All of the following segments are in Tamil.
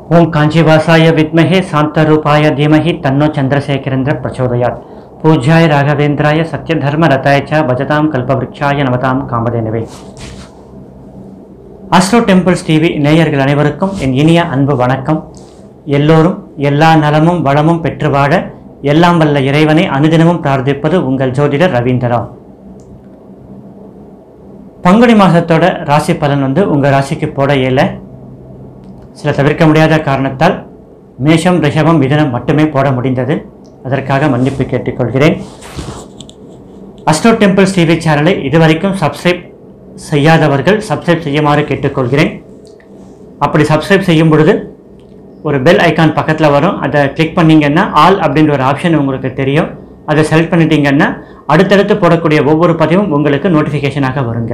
ஓம் காஞ்சிவாசாய வித்மஹே சாந்தரூபாய தீமஹி தன்னோ சந்திரசேகரேந்திர பிரச்சோதயாத் பூஜ்யாய ராகவேந்திராய சத்யதர்ம ரதாய ச பஜதாம் கல்பவருட்சாய நமதாம் காமதேனவே அஸ்ட்ரோ டெம்பிள்ஸ் டிவி நேயர்கள் அனைவருக்கும் என் இனிய அன்பு வணக்கம் எல்லோரும் எல்லா நலமும் வளமும் பெற்று வாழ எல்லாம் வல்ல இறைவனை அனுதினமும் பிரார்த்திப்பது உங்கள் ஜோதிடர் ரவீந்திரா பங்குனி மாதத்தோட ராசி பலன் வந்து உங்கள் ராசிக்கு போட இயல சில தவிர்க்க முடியாத காரணத்தால் மேஷம் ரிஷபம் மிதுனம் மட்டுமே போட முடிந்தது அதற்காக மன்னிப்பு கேட்டுக்கொள்கிறேன் அஸ்ட்ரோ டெம்பிள்ஸ் டிவி சேனலை இதுவரைக்கும் சப்ஸ்கிரைப் செய்யாதவர்கள் சப்ஸ்கிரைப் செய்யுமாறு கேட்டுக்கொள்கிறேன் அப்படி சப்ஸ்கிரைப் செய்யும் பொழுது ஒரு பெல் ஐகான் பக்கத்தில் வரும் அதை கிளிக் பண்ணீங்கன்னா ஆல் அப்படின்ற ஒரு ஆப்ஷன் உங்களுக்கு தெரியும் அதை செலக்ட் பண்ணிட்டீங்கன்னா அடுத்தடுத்து போடக்கூடிய ஒவ்வொரு பதிவும் உங்களுக்கு நோட்டிஃபிகேஷனாக வருங்க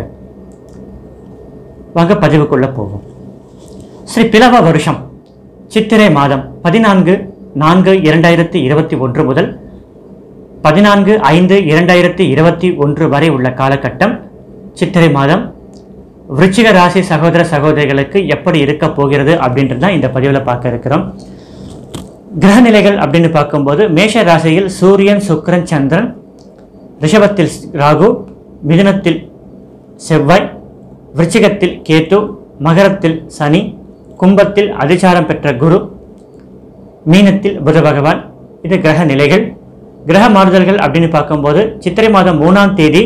வாங்க பதிவுக்குள்ளே போவோம் ஸ்ரீ பிளவ வருஷம் சித்திரை மாதம் பதினான்கு நான்கு இரண்டாயிரத்தி இருபத்தி ஒன்று முதல் பதினான்கு ஐந்து இரண்டாயிரத்தி இருபத்தி ஒன்று வரை உள்ள காலகட்டம் சித்திரை மாதம் விருச்சிக ராசி சகோதர சகோதரிகளுக்கு எப்படி இருக்க போகிறது அப்படின்றது தான் இந்த பதிவில் பார்க்க இருக்கிறோம் கிரகநிலைகள் அப்படின்னு பார்க்கும்போது மேஷ ராசியில் சூரியன் சுக்கிரன் சந்திரன் ரிஷபத்தில் ராகு மிதுனத்தில் செவ்வாய் விருச்சிகத்தில் கேது மகரத்தில் சனி கும்பத்தில் அதிசாரம் பெற்ற குரு மீனத்தில் புத பகவான் இது கிரக நிலைகள் கிரக மாறுதல்கள் அப்படின்னு பார்க்கும்போது சித்திரை மாதம் மூணாம் தேதி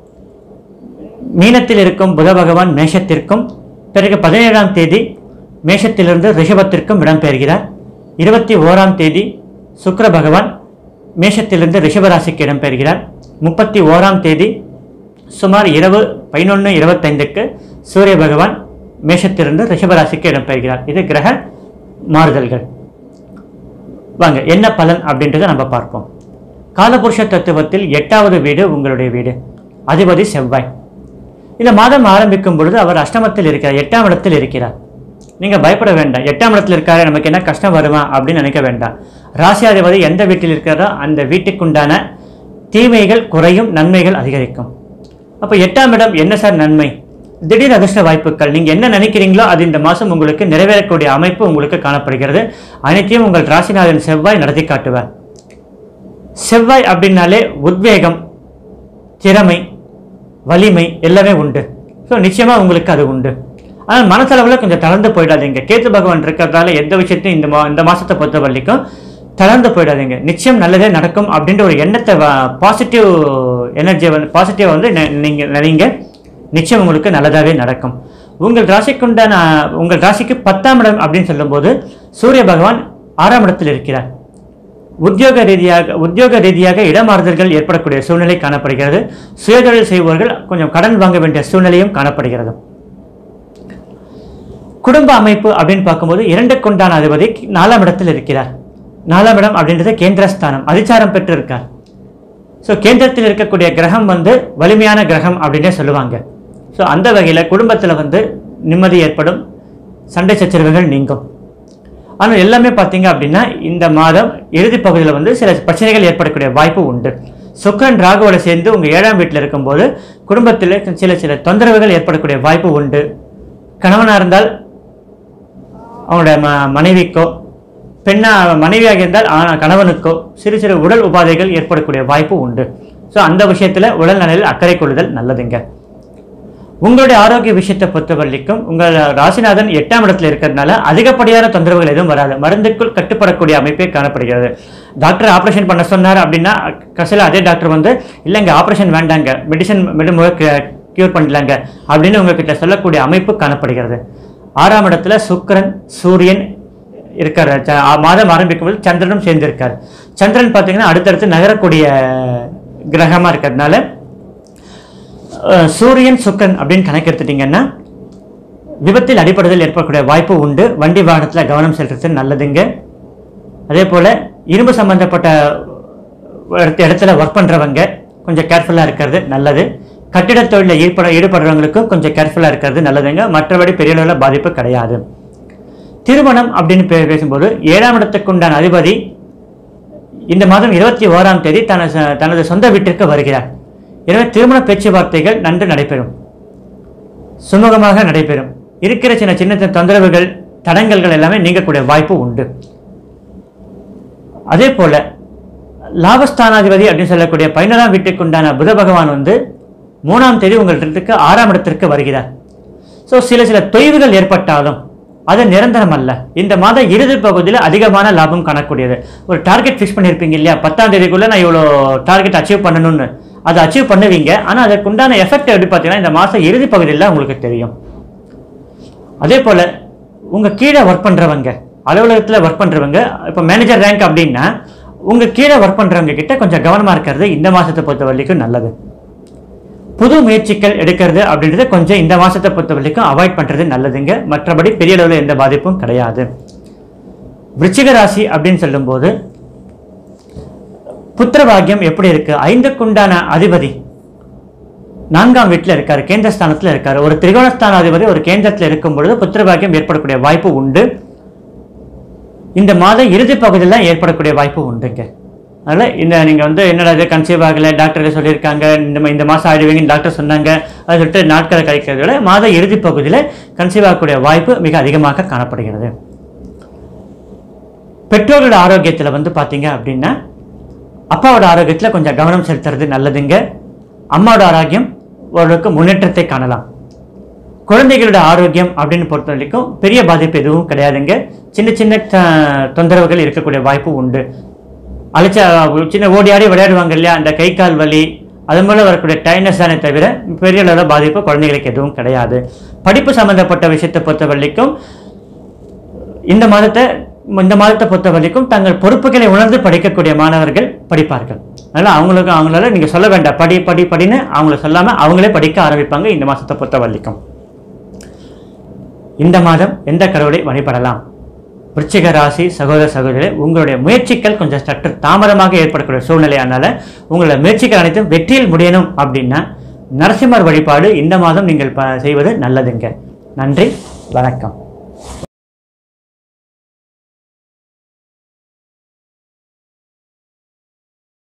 மீனத்தில் இருக்கும் புத பகவான் மேஷத்திற்கும் பிறகு பதினேழாம் தேதி மேஷத்திலிருந்து ரிஷபத்திற்கும் இடம்பெறுகிறார் இருபத்தி ஓராம் தேதி சுக்கிர பகவான் மேஷத்திலிருந்து ரிஷபராசிக்கு இடம்பெறுகிறார் முப்பத்தி ஓராம் தேதி சுமார் இரவு பதினொன்று இருபத்தைந்துக்கு சூரிய பகவான் மேஷத்திலிருந்து ரிஷபராசிக்கு இடம்பெறுகிறார் இது கிரக மாறுதல்கள் வாங்க என்ன பலன் அப்படின்றத நம்ம பார்ப்போம் காலபுருஷ தத்துவத்தில் எட்டாவது வீடு உங்களுடைய வீடு அதிபதி செவ்வாய் இந்த மாதம் ஆரம்பிக்கும் பொழுது அவர் அஷ்டமத்தில் இருக்கிறார் எட்டாம் இடத்தில் இருக்கிறார் நீங்கள் பயப்பட வேண்டாம் எட்டாம் இடத்தில் இருக்காரு நமக்கு என்ன கஷ்டம் வருமா அப்படின்னு நினைக்க வேண்டாம் ராசியாதிபதி எந்த வீட்டில் இருக்கிறதோ அந்த வீட்டுக்குண்டான தீமைகள் குறையும் நன்மைகள் அதிகரிக்கும் அப்போ எட்டாம் இடம் என்ன சார் நன்மை திடீர் அதிர்ஷ்ட வாய்ப்புகள் நீங்கள் என்ன நினைக்கிறீங்களோ அது இந்த மாதம் உங்களுக்கு நிறைவேறக்கூடிய அமைப்பு உங்களுக்கு காணப்படுகிறது அனைத்தையும் உங்கள் ராசிநாதன் செவ்வாய் நடத்தி காட்டுவார் செவ்வாய் அப்படின்னாலே உத்வேகம் திறமை வலிமை எல்லாமே உண்டு ஸோ நிச்சயமாக உங்களுக்கு அது உண்டு ஆனால் மனசளவில் கொஞ்சம் தளர்ந்து போயிடாதீங்க கேத்து பகவான் இருக்கிறதால எந்த விஷயத்தையும் இந்த மா இந்த மாதத்தை பொறுத்த வரைக்கும் தளர்ந்து போயிடாதீங்க நிச்சயம் நல்லதே நடக்கும் அப்படின்ற ஒரு எண்ணத்தை பாசிட்டிவ் எனர்ஜியை வந்து பாசிட்டிவாக வந்து நீங்கள் நினைங்க நிச்சயம் உங்களுக்கு நல்லதாகவே நடக்கும் உங்கள் ராசிக்குண்டான உங்கள் ராசிக்கு பத்தாம் இடம் அப்படின்னு சொல்லும்போது சூரிய பகவான் ஆறாம் இடத்தில் இருக்கிறார் உத்தியோக ரீதியாக உத்தியோக ரீதியாக இடமாறுதல்கள் ஏற்படக்கூடிய சூழ்நிலை காணப்படுகிறது சுயதொழில் செய்பவர்கள் கொஞ்சம் கடன் வாங்க வேண்டிய சூழ்நிலையும் காணப்படுகிறது குடும்ப அமைப்பு அப்படின்னு பார்க்கும்போது இரண்டுக்குண்டான அதிபதி நாலாம் இடத்தில் இருக்கிறார் நாலாம் இடம் அப்படின்றது கேந்திரஸ்தானம் அதிச்சாரம் பெற்று இருக்கார் ஸோ கேந்திரத்தில் இருக்கக்கூடிய கிரகம் வந்து வலிமையான கிரகம் அப்படின்னே சொல்லுவாங்க ஸோ அந்த வகையில் குடும்பத்தில் வந்து நிம்மதி ஏற்படும் சண்டை சச்சரவுகள் நீங்கும் ஆனால் எல்லாமே பார்த்தீங்க அப்படின்னா இந்த மாதம் இறுதி பகுதியில் வந்து சில பிரச்சனைகள் ஏற்படக்கூடிய வாய்ப்பு உண்டு சுக்கரன் ராகுவோட சேர்ந்து உங்கள் ஏழாம் வீட்டில் இருக்கும்போது குடும்பத்தில் சில சில தொந்தரவுகள் ஏற்படக்கூடிய வாய்ப்பு உண்டு கணவனாக இருந்தால் அவங்களோட ம மனைவிக்கோ பெண்ணா மனைவியாக இருந்தால் ஆனா கணவனுக்கோ சிறு சிறு உடல் உபாதைகள் ஏற்படக்கூடிய வாய்ப்பு உண்டு ஸோ அந்த விஷயத்தில் உடல் நலையில் அக்கறை கொள்ளுதல் நல்லதுங்க உங்களுடைய ஆரோக்கிய விஷயத்தை பொறுத்த வரைக்கும் உங்கள் ராசிநாதன் எட்டாம் இடத்துல இருக்கிறதுனால அதிகப்படியான தொந்தரவுகள் எதுவும் வராது மருந்துக்குள் கட்டுப்படக்கூடிய அமைப்பே காணப்படுகிறது டாக்டர் ஆப்ரேஷன் பண்ண சொன்னார் அப்படின்னா கடைசியில் அதே டாக்டர் வந்து இல்லைங்க ஆப்ரேஷன் வேண்டாங்க மெடிசன் மெடுமுக க்யூர் பண்ணிடலாங்க அப்படின்னு உங்ககிட்ட சொல்லக்கூடிய அமைப்பு காணப்படுகிறது ஆறாம் இடத்துல சுக்கிரன் சூரியன் இருக்கார் ச- ஆ- மாதம் ஆரம்பிக்கும் போது சந்திரனும் சேர்ந்திருக்கார் சந்திரன் பார்த்தீங்கன்னா அடுத்தடுத்து நகரக்கூடிய கிரகமாக இருக்கிறதுனால அஹ், சூரியன் சுக்கரன் அப்படின்னு கணக்கு எடுத்துட்டீங்கன்னா விபத்தில் அடிப்படுதல் ஏற்படக்கூடிய வாய்ப்பு உண்டு வண்டி வாகனத்தில் கவனம் செலுத்துறது நல்லதுங்க அதே போல் இரும்பு சம்பந்தப்பட்ட இடத்து- இடத்துல ஒர்க் பண்ணுறவங்க கொஞ்சம் கேர்ஃபுல்லாக இருக்கிறது நல்லது கட்டிடத் தொழிலில் ஈடுபட ஈடுபடுறவங்களுக்கும் கொஞ்சம் கேர்ஃபுல்லாக இருக்கிறது நல்லதுங்க மற்றபடி பெரிய அளவில் பாதிப்பு கிடையாது திருமணம் அப்படின்னு பே- பேசும்போது ஏழாம் இடத்துக்கு உண்டான அதிபதி இந்த மாதம் இருபத்தி ஓராம் தேதி தனது தனது சொந்த வீட்டிற்கு வருகிறார் எனவே திருமண பேச்சுவார்த்தைகள் நன்கு நடைபெறும் சுமூகமாக நடைபெறும் இருக்கிற சின்ன சின்ன சின்ன தொந்தரவுகள் தடங்கல்கள் எல்லாமே நீங்கக்கூடிய வாய்ப்பு உண்டு அதே போல லாபஸ்தானாதிபதி அப்படின்னு சொல்லக்கூடிய பதினோராம் வீட்டுக்கு உண்டான புத பகவான் வந்து மூணாம் தேதி உங்கள் இடத்துக்கு ஆறாம் இடத்திற்கு வருகிறார் ஸோ சில சில தொய்வுகள் ஏற்பட்டாலும் அது நிரந்தரம் அல்ல இந்த மாத இறுதி பகுதியில் அதிகமான லாபம் காணக்கூடியது ஒரு டார்கெட் ஃபிக்ஸ் பண்ணியிருப்பீங்க இல்லையா பத்தாம் தேதிக்குள்ள நான் இவ்வளோ டார்கெட் அச்சீவ் பண்ணணும்னு அதை அச்சீவ் பண்ணுவீங்க ஆனால் அதற்குண்டான எஃபெக்ட் எப்படி பார்த்தீங்கன்னா இந்த மாதம் இறுதி பகுதியில் உங்களுக்கு தெரியும் அதே போல் உங்கள் கீழே ஒர்க் பண்ணுறவங்க அலுவலகத்தில் ஒர்க் பண்ணுறவங்க இப்போ மேனேஜர் ரேங்க் அப்படின்னா உங்கள் கீழே ஒர்க் பண்ணுறவங்க கிட்ட கொஞ்சம் கவனமாக இருக்கிறது இந்த மாதத்தை பொறுத்த வரைக்கும் நல்லது புது முயற்சிகள் எடுக்கிறது அப்படின்றது கொஞ்சம் இந்த மாதத்தை பொறுத்த வரைக்கும் அவாய்ட் பண்ணுறது நல்லதுங்க மற்றபடி பெரிய அளவில் எந்த பாதிப்பும் கிடையாது விருச்சிக ராசி அப்படின்னு சொல்லும்போது புத்திர பாக்கியம் எப்படி இருக்கு ஐந்துக்குண்டான அதிபதி நான்காம் வீட்டில் இருக்காரு கேந்திரஸ்தானத்தில் இருக்காரு ஒரு திரிகோணஸ்தான அதிபதி ஒரு கேந்திரத்தில் இருக்கும் பொழுது புத்திர பாக்கியம் ஏற்படக்கூடிய வாய்ப்பு உண்டு இந்த மாத இறுதி பகுதியில் ஏற்படக்கூடிய வாய்ப்பு உண்டுங்க அதனால் இந்த நீங்கள் வந்து என்னடா இது கன்சீவ் ஆகலை டாக்டர் சொல்லியிருக்காங்க இந்த மா- இந்த மாதம் ஆயிடுவீங்கன்னு டாக்டர் சொன்னாங்க அதை சொல்லிட்டு நாட்களை கழிக்கிறத விட மாத இறுதி பகுதியில் கன்சீவ் ஆகக்கூடிய வாய்ப்பு மிக அதிகமாக காணப்படுகிறது பெற்றோர்களோட ஆரோக்கியத்தில் வந்து பார்த்தீங்க அப்படின்னா அப்பாவோட ஆரோக்கியத்தில் கொஞ்சம் கவனம் செலுத்துறது நல்லதுங்க அம்மாவோட ஆரோக்கியம் ஓரளவுக்கு முன்னேற்றத்தை காணலாம் குழந்தைகளோட ஆரோக்கியம் அப்படின்னு பொறுத்த வரைக்கும் பெரிய பாதிப்பு எதுவும் கிடையாதுங்க சின்ன சின்ன த- தொந்தரவுகள் இருக்கக்கூடிய வாய்ப்பு உண்டு அழைச்ச சின்ன ஓடி ஆடி விளையாடுவாங்க இல்லையா அந்த கை கால் வலி அது மூலம் வரக்கூடிய டைனஸ் தானே தவிர பெரிய அளவில் பாதிப்பு குழந்தைகளுக்கு எதுவும் கிடையாது படிப்பு சம்பந்தப்பட்ட விஷயத்தை பொறுத்த வரைக்கும் இந்த மாதத்தை இந்த மாதத்தை பொறுத்த வரைக்கும் தங்கள் பொறுப்புகளை உணர்ந்து படிக்கக்கூடிய மாணவர்கள் படிப்பார்கள் அதனால் அவங்களுக்கு அவங்களால நீங்கள் சொல்ல வேண்டாம் படி படி படின்னு அவங்கள சொல்லாமல் அவங்களே படிக்க ஆரம்பிப்பாங்க இந்த மாதத்தை பொறுத்த வரைக்கும் இந்த மாதம் எந்த கடவுளை வழிபடலாம் விருச்சிக ராசி சகோதர சகோதரி உங்களுடைய முயற்சிகள் கொஞ்சம் சற்று தாமதமாக ஏற்படக்கூடிய சூழ்நிலையானால உங்களுடைய முயற்சிகள் அனைத்தும் வெற்றியில் முடியணும் அப்படின்னா நரசிம்மர் வழிபாடு இந்த மாதம் நீங்கள் ப- செய்வது நல்லதுங்க நன்றி வணக்கம்